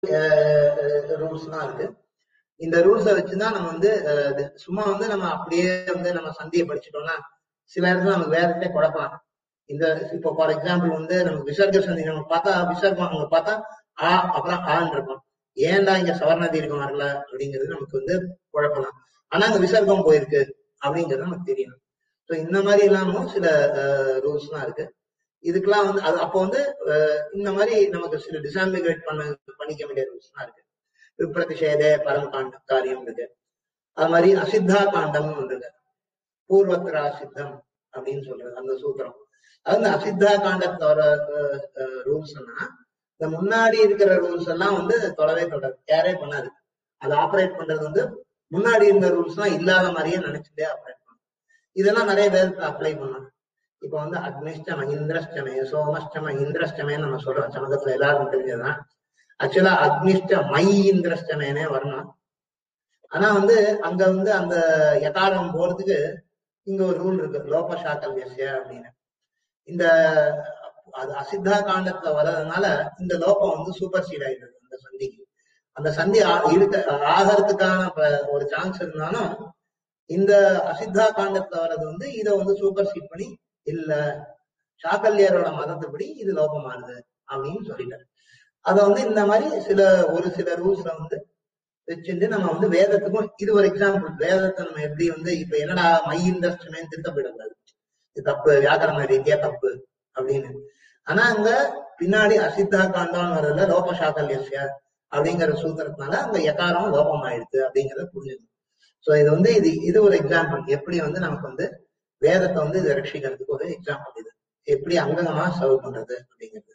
ரூல்ஸ்லாம் இருக்கு இந்த ரூல்ஸை வச்சுதான் நம்ம வந்து அஹ், இது சும்மா வந்து நம்ம அப்படியே வந்து நம்ம சந்தியை படிச்சுட்டோம்னா சில இடத்துல நமக்கு வேற இடத்துல குழப்பலாம் இந்த இப்போ ஃபார் எக்ஸாம்பிள் வந்து நம்ம விசர்க்க சந்தி நம்ம பார்த்தா விசர்க்கம் அங்க பார்த்தா ஆ அப்புறம் ஆன்னு இருக்கும் ஏன்டா இங்க சவர்ண தீர்க்கம் வரல அப்படிங்கிறது நமக்கு வந்து குழப்பலாம் ஆனா அங்க விசர்க்கம் போயிருக்கு அப்படிங்கிறது நமக்கு தெரியும் ஸோ இந்த மாதிரி எல்லாமும் சில ரூல்ஸ் எல்லாம் இருக்கு இதுக்கெல்லாம் வந்து அது அப்போ வந்து அஹ், இந்த மாதிரி நமக்கு சில டிசாம்பிகேட் பண்ண பண்ணிக்க வேண்டிய ரூல்ஸ் எல்லாம் இருக்கு விப்ரதிஷேதே பரம் காண்ட காரியம் இருக்கு அது மாதிரி அசித்தா காண்டம்னு ஒன்று இருக்கு பூர்வத்ரா சித்தம் அப்படின்னு சொல்றது அந்த சூத்திரம் அது இந்த அசித்தா காண்டத்தோட ரூல்ஸ்னா இந்த முன்னாடி இருக்கிற ரூல்ஸ் எல்லாம் வந்து தொடவே தொடர் கேரே பண்ணாது அது ஆப்ரேட் பண்றது வந்து முன்னாடி இருந்த ரூல்ஸ் எல்லாம் இல்லாத மாதிரியே நினைச்சுட்டே ஆப்ரேட் பண்ணும் இதெல்லாம் நிறைய பேருக்கு அப்ளை பண்ணணும் இப்ப வந்து அக்னிஷ்டம இந்திரஷ்டமே சோமஷ்டம இந்திரஷ்டமே நம்ம சொல்றோம் சமகத்துல எல்லாரும் தெரிஞ்சதுதான் ஆக்சுவலா அக்னிஷ்ட மை இந்திரஷ்டமேனே வரணும் ஆனா வந்து அங்க வந்து அந்த யதாரம் போறதுக்கு இங்க ஒரு ரூல் இருக்கு லோபசாக்கல்யசிய அப்படின்னு இந்த அது அசித்தா காண்டத்துல வர்றதுனால இந்த லோகம் வந்து சூப்பர் சீட் ஆயிடுது அந்த சந்திக்கு அந்த சந்தி ஆ- இருக்க ஆகிறதுக்கான ப- ஒரு சான்ஸ் இருந்தாலும் இந்த அசித்தா காண்டத்துல வர்றது வந்து இதை வந்து சூப்பர் சீட் பண்ணி இல்ல சாக்கல்யரோட மதத்துப்படி இது லோகமானது அப்படின்னு சொல்லிட்டாரு அத வந்து இந்த மாதிரி சில ஒரு சில ரூல்ஸ்ல வந்து வச்சுட்டு நம்ம வந்து வேதத்துக்கும் இது ஒரு எக்ஸாம்பிள் வேதத்தை நம்ம எப்படி வந்து இப்ப என்னடா மை இண்டஸ்ட்ரிமே திருத்த போயிடக்கூடாது இது தப்பு வியாக்கரண ரீதியா தப்பு அப்படின்னு ஆனா அங்க பின்னாடி அசித்தா காண்டான்னு வரதுல லோப சாக்கல்யசிய அப்படிங்கிற சூத்திரத்தினால அங்க எக்காரம் லோபம் ஆயிடுது அப்படிங்கறத புரிஞ்சுக்கணும் சோ இது வந்து இது இது ஒரு எக்ஸாம்பிள் எப்படி வந்து நமக்கு வந்து வேதத்தை வந்து இதை ரட்சிக்கிறதுக்கு ஒரு எக்ஸாம்பிள் இது எப்படி அங்கங்கமா சர்வ் பண்றது அப்படிங்கிறது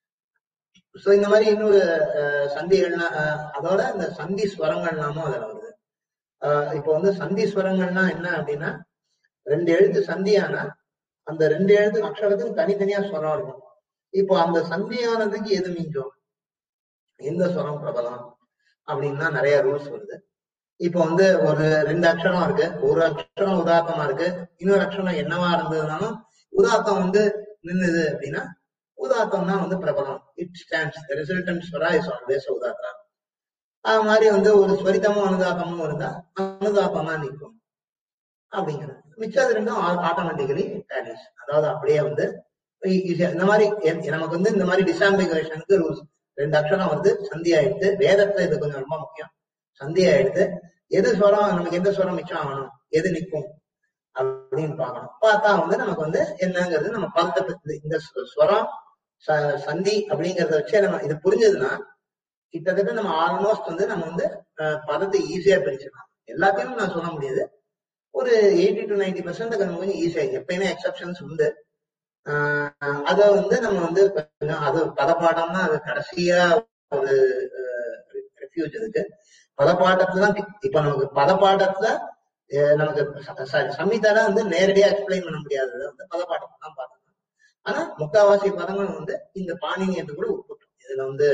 சோ இந்த மாதிரி இன்னொரு அஹ், சந்திகள்லாம் அஹ், அதோட இந்த சந்தி ஸ்வரங்கள்லாமும் அதுல வருது அஹ், இப்போ வந்து சந்தி ஸ்வரங்கள்னா என்ன அப்படின்னா ரெண்டு எழுத்து சந்தியானா அந்த ரெண்டு எழுத்து அக்ஷரத்துக்கு தனித்தனியா ஸ்வரம் இருக்கும் இப்போ அந்த சந்தியானதுக்கு எது மிஞ்சும் எந்த ஸ்வரம் பிரபலம் அப்படின்னா நிறைய ரூல்ஸ் வருது இப்போ வந்து ஒரு ரெண்டு அக்ஷரம் இருக்கு ஒரு அக்ஷரம் உதாத்தமா இருக்கு இன்னொரு அக்ஷரம் என்னவா இருந்ததுனாலும் உதாத்தம் வந்து நின்னுது அப்படின்னா உதாத்தம் தான் வந்து பிரபலம் it stands resultant swara is always udatta அது மாதிரி வந்து ஒரு ஸ்வரிதமும் அனுதாத்தமும் இருந்தா அனுதாத்தம் தான் நிற்கும் அப்படிங்கிறது மிச்சம் ரெண்டும் ஆட்டோமேட்டிக்கலி டேலிஸ் அதாவது அப்படியே வந்து இ- இது- இந்த மாதிரி எ- நமக்கு வந்து இந்த மாதிரி டிசாம்பிகேஷனுக்கு ரூல்ஸ் ரெண்டு அக்ஷரம் வந்து சந்தி ஆயிடுத்து வேதத்துல இது கொஞ்சம் ரொம்ப முக்கியம் சந்தி ஆயிடுத்து எது ஸ்வரம் நமக்கு எந்த ஸ்வரம் மிச்சம் ஆகணும் எது நிற்கும் அப்படின்னு பார்க்கணும் பார்த்தா வந்து நமக்கு வந்து என்னங்கிறது நம்ம பதத்தை பத்தி இந்த ஸ்வ- ஸ்வரம் ச- சந்தி அப்படிங்கறத வச்சே நம்ம இது புரிஞ்சதுன்னா கிட்டத்தட்ட நம்ம ஆல்மோஸ்ட் வந்து நம்ம வந்து அஹ், பதத்தை ஈஸியா பிரிச்சிடலாம் எல்லாத்தையும் நான் சொல்ல முடியாது ஒரு எயிட்டி டு நைன்டி பர்சன்ட் நம்ம கொஞ்சம் ஈஸியா எப்பயுமே எக்ஸப்ஷன்ஸ் உண்டு ஆஹ் அத வந்து நம்ம வந்து கொஞ்சம் அது பதப்பாட்டம்னா அது கடைசியா ஒரு ரெஃப்யூஜ் இருக்கு பதப்பாட்டத்துல தான் இப்ப நமக்கு பதப்பாட்டத்துல அஹ் நமக்கு சாரி சம்மிதால வந்து நேரடியா எக்ஸ்பிளைன் பண்ண முடியாதது வந்து பதப்பாட்டம் தான் பார்க்கணும் ஆனா முக்காவாசி பதங்கள் வந்து இந்த பாணினியத்தை கூட உட்பட்டோம் இதுல வந்து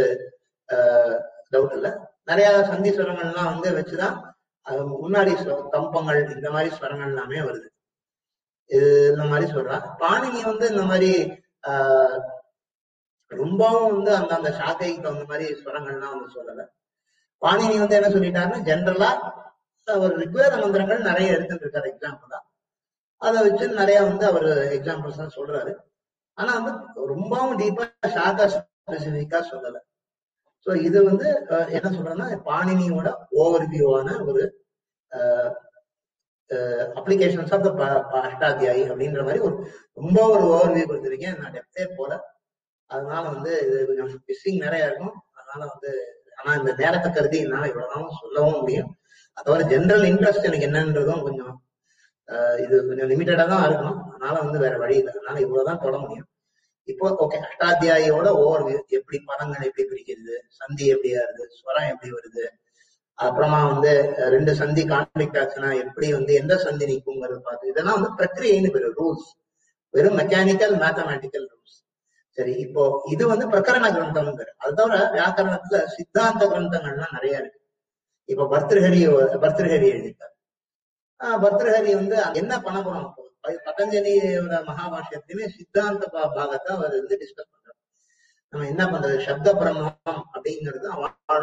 டவுட் இல்ல நிறைய சந்தி ஸ்வரங்கள்லாம் வந்து வச்சுதான் அது முன்னாடி ஸ்வ- தம்பங்கள் இந்த மாதிரி ஸ்வரங்கள் எல்லாமே வருது இது இந்த மாதிரி சொல்றான் பாணினி வந்து இந்த மாதிரி ஆஹ் ரொம்பவும் வந்து அந்த அந்த சாக்கைக்கு தகுந்த மாதிரி ஸ்வரங்கள்லாம் வந்து சொல்லல பாணினி வந்து என்ன சொல்லிட்டாருன்னா ஜென்ரலா ஒரு ரிக்வேத மந்திரங்கள் நிறைய எடுத்துட்டு இருக்காரு எக்ஸாம்பிளா அதை வச்சு நிறைய வந்து அவர் எக்ஸாம்பிள்ஸ் தான் சொல்றாரு ஆனா வந்து ரொம்பவும் டீப்பா ஷாக்கா ஸ்பெசிபிக்கா சொல்லல சோ இது வந்து அஹ், என்ன சொல்றேன்னா பாணினியோட ஓவர் வியூவான ஒரு அப்ளிகேஷன்ஸ் ஆஃப் த அஷ்டாத்தியாயி அப்படின்ற மாதிரி ஒரு ரொம்ப ஒரு ஓவர் வியூ கொடுத்துருக்கேன் நான் டெப்தே போல அதனால வந்து இது கொஞ்சம் மிஸ்ஸிங் நிறைய இருக்கும் அதனால வந்து ஆனா இந்த நேரத்தை கருதி என்னால இவ்வளவுதான் சொல்லவும் முடியும் அதோட ஜென்ரல் இன்ட்ரெஸ்ட் எனக்கு என்னன்றதும் கொஞ்சம் அஹ், இது கொஞ்சம் லிமிட்டடா தான் இருக்கணும் அதனால வந்து வேற வழி இல்லை அதனால இவ்வளவுதான் தொட முடியும் இப்போ ஓகே அஷ்டாத்தியாயோட ஓவர் வியூ எப்படி பதங்கள் எப்படி பிரிக்கிறது சந்தி எப்படி வருது ஸ்வரம் எப்படி வருது அப்புறமா வந்து அஹ், ரெண்டு சந்தி கான்ஃபிளிக்ட் ஆச்சுன்னா எப்படி வந்து எந்த சந்தி நிற்குங்கிறது பார்த்து இதெல்லாம் வந்து பிரக்கிரியைன்னு பேரு ரூல்ஸ் வெறும் மெக்கானிக்கல் மேத்தமேட்டிக்கல் ரூல்ஸ் சரி இப்போ இது வந்து பிரகரண கிரந்தம் பேரு அது தவிர வியாக்கரணத்துல சித்தாந்த கிரந்தங்கள்லாம் நிறைய இருக்கு இப்போ பர்திருஹரி பர்திருஹரி எழுதிட்டார் ஆஹ் பர்திருஹரி வந்து என்ன பண்ண போறோம் இப்போ ப- பதஞ்சலியோட மகாபாஷ்யத்திலுமே சித்தாந்த பா- பாகத்தை அவர் வந்து டிஸ்கஸ் பண்றாரு நம்ம என்ன பண்றது சப்த பிரம்மம் அப்படிங்கிறது அவ-